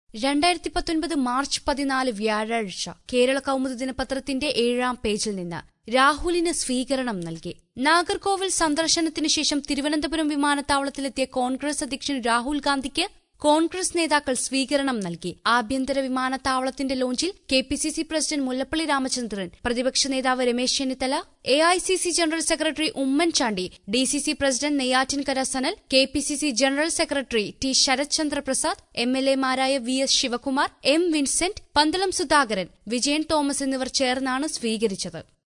രണ്ടായിരത്തി പത്തൊൻപത് മാർച്ച് പതിനാല് വ്യാഴാഴ്ച കേരള കൗമുദി ദിനപത്രത്തിന്റെ ഏഴാം പേജിൽ നിന്ന് രാഹുലിന് സ്വീകരണം നൽകി നാഗർകോവിൽ സന്ദർശനത്തിനു ശേഷം തിരുവനന്തപുരം വിമാനത്താവളത്തിലെത്തിയ കോൺഗ്രസ് അധ്യക്ഷൻ രാഹുൽ ഗാന്ധിക്ക് കോൺഗ്രസ് നേതാക്കൾ സ്വീകരണം നൽകി ആഭ്യന്തര വിമാനത്താവളത്തിന്റെ ലോഞ്ചിൽ K P C C president Mullappally Ramachandran പ്രതിപക്ഷ നേതാവ് Ramesh Chennithala A I C C general secretary Oommen Chandy D C C president Neyyattinkara Sanal K P C C general secretary T Sarath Chandra Prasad M L എമാരായ V S Sivakumar M Vincent Pandalam Sudhakaran Vijayan Thomas എന്നിവർ ചേർന്നാണ് സ്വീകരിച്ചത്